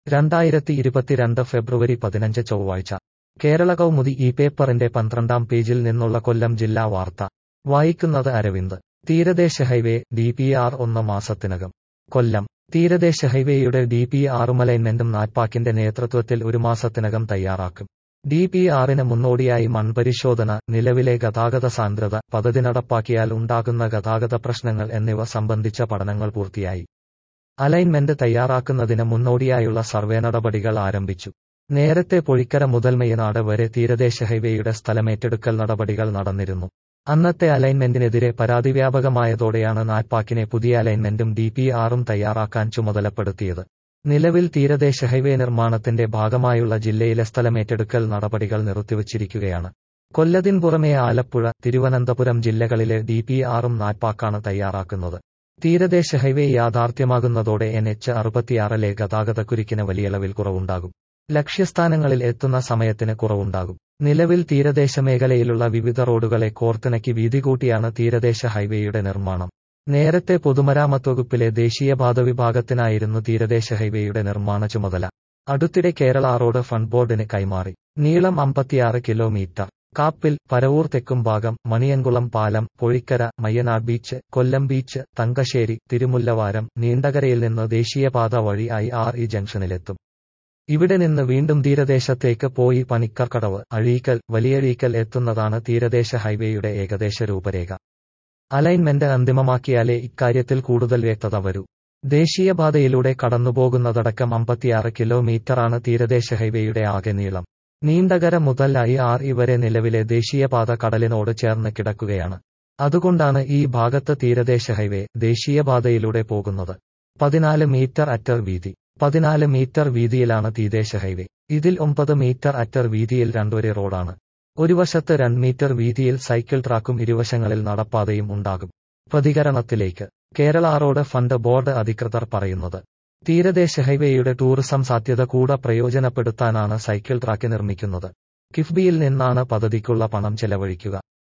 രണ്ടായിരത്തി ഇരുപത്തിരണ്ട് ഫെബ്രുവരി പതിനഞ്ച് ചൊവ്വാഴ്ച കേരള കൗമുദി ഈ പേപ്പറിന്റെ പന്ത്രണ്ടാം പേജിൽ നിന്നുള്ള കൊല്ലം ജില്ലാ വാർത്ത വായിക്കുന്നത് അരവിന്ദ് തീരദേശ ഹൈവേ ഡി പി ആർ ഒന്ന് മാസത്തിനകം കൊല്ലം തീരദേശ ഹൈവേയുടെ ഡി പി ആറുമലൈൻമെന്റും നാറ്റ്പാക്കിന്റെ നേതൃത്വത്തിൽ ഒരു മാസത്തിനകം തയ്യാറാക്കും ഡി പി ആറിന് മുന്നോടിയായി മൺപരിശോധന നിലവിലെ ഗതാഗത സാന്ദ്രത പദ്ധതി നടപ്പാക്കിയാൽ ഉണ്ടാകുന്ന ഗതാഗത പ്രശ്നങ്ങൾ എന്നിവ സംബന്ധിച്ച പഠനങ്ങൾ പൂർത്തിയായി അലൈൻമെന്റ് തയ്യാറാക്കുന്നതിന് മുന്നോടിയായുള്ള സർവേ നടപടികൾ ആരംഭിച്ചു നേരത്തെ പൊഴിക്കര മുതൽ മയ്യനാട് വരെ തീരദേശ ഹൈവേയുടെ സ്ഥലമേറ്റെടുക്കൽ നടപടികൾ നടന്നിരുന്നു അന്നത്തെ അലൈൻമെന്റിനെതിരെ പരാതി വ്യാപകമായതോടെയാണ് നാറ്റ്പാക്കിനെ പുതിയ അലൈൻമെന്റും ഡി പി ആറും തയ്യാറാക്കാൻ ചുമതലപ്പെടുത്തിയത് നിലവിൽ തീരദേശ ഹൈവേ നിർമ്മാണത്തിന്റെ ഭാഗമായുള്ള ജില്ലയിലെ സ്ഥലമേറ്റെടുക്കൽ നടപടികൾ നിർത്തിവച്ചിരിക്കുകയാണ് കൊല്ലതിന് പുറമെ ആലപ്പുഴ തിരുവനന്തപുരം ജില്ലകളിലെ ഡി പി ആറും നാറ്റ്പാക്കാണ് തയ്യാറാക്കുന്നത് തീരദേശ ഹൈവേ യാഥാർത്ഥ്യമാകുന്നതോടെ എൻ എച്ച് അറുപത്തിയാറിലെ ഗതാഗതക്കുരുക്കിന് വലിയളവിൽ കുറവുണ്ടാകും ലക്ഷ്യസ്ഥാനങ്ങളിൽ എത്തുന്ന സമയത്തിന് കുറവുണ്ടാകും നിലവിൽ തീരദേശ മേഖലയിലുള്ള വിവിധ റോഡുകളെ കോർത്തിണക്കി വീതി കൂട്ടിയാണ് തീരദേശ ഹൈവേയുടെ നിർമ്മാണം നേരത്തെ പൊതുമരാമത്ത് വകുപ്പിലെ ദേശീയപാത വിഭാഗത്തിനായിരുന്നു തീരദേശ ഹൈവേയുടെ നിർമ്മാണ ചുമതല അടുത്തിടെ കേരള റോഡ് ഫണ്ട് ബോർഡിന് കൈമാറി നീളം അമ്പത്തിയാറ് കിലോമീറ്റർ കാപ്പിൽ പരവൂർ തെക്കും ഭാഗം മണിയൻകുളം പാലം പൊഴിക്കര മയ്യനാട് ബീച്ച് കൊല്ലം ബീച്ച് തങ്കശ്ശേരി തിരുമുല്ലവാരം നീണ്ടകരയിൽ നിന്ന് ദേശീയപാത വഴി ഐ ആർ ഇ ജംഗ്ഷനിലെത്തും ഇവിടെ നിന്ന് വീണ്ടും തീരദേശത്തേക്ക് പോയി പണിക്കർക്കടവ് അഴീക്കൽ വലിയഴീക്കൽ എത്തുന്നതാണ് തീരദേശ ഹൈവേയുടെ ഏകദേശ രൂപരേഖ അലൈൻമെന്റ് അന്തിമമാക്കിയാലേ ഇക്കാര്യത്തിൽ കൂടുതൽ വ്യക്തത വരൂ ദേശീയപാതയിലൂടെ കടന്നുപോകുന്നതടക്കം അമ്പത്തിയാറ് കിലോമീറ്ററാണ് തീരദേശ ഹൈവേയുടെ ആകെ നീളം നീണ്ടകര മുതൽ ഐ ആർ ഇ വരെ നിലവിലെ ദേശീയപാത കടലിനോട് ചേർന്ന് കിടക്കുകയാണ് അതുകൊണ്ടാണ് ഈ ഭാഗത്ത് തീരദേശ ഹൈവേ ദേശീയപാതയിലൂടെ പോകുന്നത് പതിനാല് മീറ്റർ അറ്റർ വീതി പതിനാല് മീറ്റർ വീതിയിലാണ് തീരദേശ ഹൈവേ ഇതിൽ ഒമ്പത് മീറ്റർ അറ്റർ വീതിയിൽ രണ്ടുവരി റോഡാണ് ഒരു വശത്ത് രണ്ട് മീറ്റർ വീതിയിൽ സൈക്കിൾ ട്രാക്കും ഇരുവശങ്ങളിൽ നടപ്പാതയും ഉണ്ടാകും പ്രതികരണത്തിലേക്ക് കേരള റോഡ് ഫണ്ട് ബോർഡ് അധികൃതർ പറയുന്നത് തീരദേശ ഹൈവേയുടെ ടൂറിസം സാധ്യത കൂടെ പ്രയോജനപ്പെടുത്താനാണ് സൈക്കിൾ ട്രാക്ക് നിർമ്മിക്കുന്നത് കിഫ്ബിയിൽ നിന്നാണ് പദ്ധതിക്കുള്ള പണം ചെലവഴിക്കുക